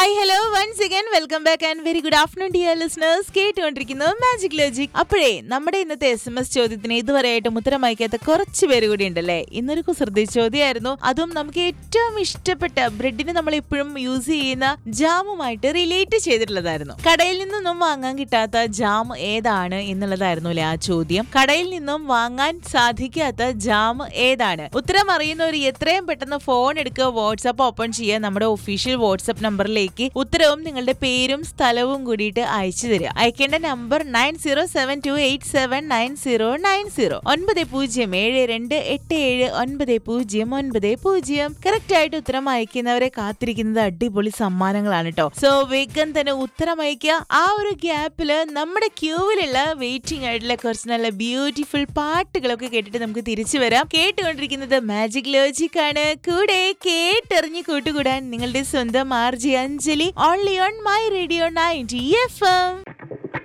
hi hello once again welcome back and very good afternoon dear listeners കേട്ടുകൊണ്ടിരിക്കുന്നത് magic logic അപ്പോഴേ നമ്മുടെ ഇന്നത്തെ S M S ചോദ്യത്തിന് ഇതുവരെയായിട്ടും ഉത്തരം അയക്കാത്ത കുറച്ച് പേര് കൂടി ഉണ്ടല്ലേ ഇന്നൊരു കുസൃതി ചോദ്യമായിരുന്നു അതും നമുക്ക് ഏറ്റവും ഇഷ്ടപ്പെട്ട ബ്രെഡിന് നമ്മൾ എപ്പോഴും യൂസ് ചെയ്യുന്ന ജാമുമായിട്ട് റിലേറ്റ് ചെയ്തിട്ടുള്ളതായിരുന്നു കടയിൽ നിന്നൊന്നും വാങ്ങാൻ കിട്ടാത്ത ജാം ഏതാണ് എന്നുള്ളതായിരുന്നു അല്ലേ ആ ചോദ്യം കടയിൽ നിന്നും വാങ്ങാൻ സാധിക്കാത്ത ജാം ഏതാണ് ഉത്തരം അറിയുന്നവർ എത്രയും പെട്ടെന്ന് ഫോൺ എടുക്കുക വാട്സാപ്പ് ഓപ്പൺ ചെയ്യുക നമ്മുടെ ഒഫീഷ്യൽ വാട്സാപ്പ് നമ്പറിലേക്ക് ഉത്തരവും നിങ്ങളുടെ പേരും സ്ഥലവും കൂടിയിട്ട് അയച്ചു തരിക അയക്കേണ്ട number nine zero seven two eight seven nine zero nine zero ഒൻപത് പൂജ്യം ഏഴ് രണ്ട് എട്ട് ഏഴ് ഒൻപത് പൂജ്യം ഒൻപത് പൂജ്യം കറക്റ്റ് ആയിട്ട് ഉത്തരം അയക്കുന്നവരെ കാത്തിരിക്കുന്നത് അടിപൊളി സമ്മാനങ്ങളാണ് കേട്ടോ സോ വേഗം തന്നെ ഉത്തരം അയക്കുക ആ ഒരു ഗ്യാപ്പില് നമ്മുടെ ക്യൂവിലുള്ള വെയിറ്റിംഗ് ആയിട്ടുള്ള കുറച്ച് നല്ല ബ്യൂട്ടിഫുൾ പാട്ടുകളൊക്കെ കേട്ടിട്ട് നമുക്ക് തിരിച്ചു വരാം കേട്ടുകൊണ്ടിരിക്കുന്നത് മാജിക് ലോജിക് ആണ് കൂടെ കേട്ടെറിഞ്ഞ് കൂട്ടുകൂടാൻ നിങ്ങളുടെ സ്വന്തം R J Anjali only on my radio ninety F M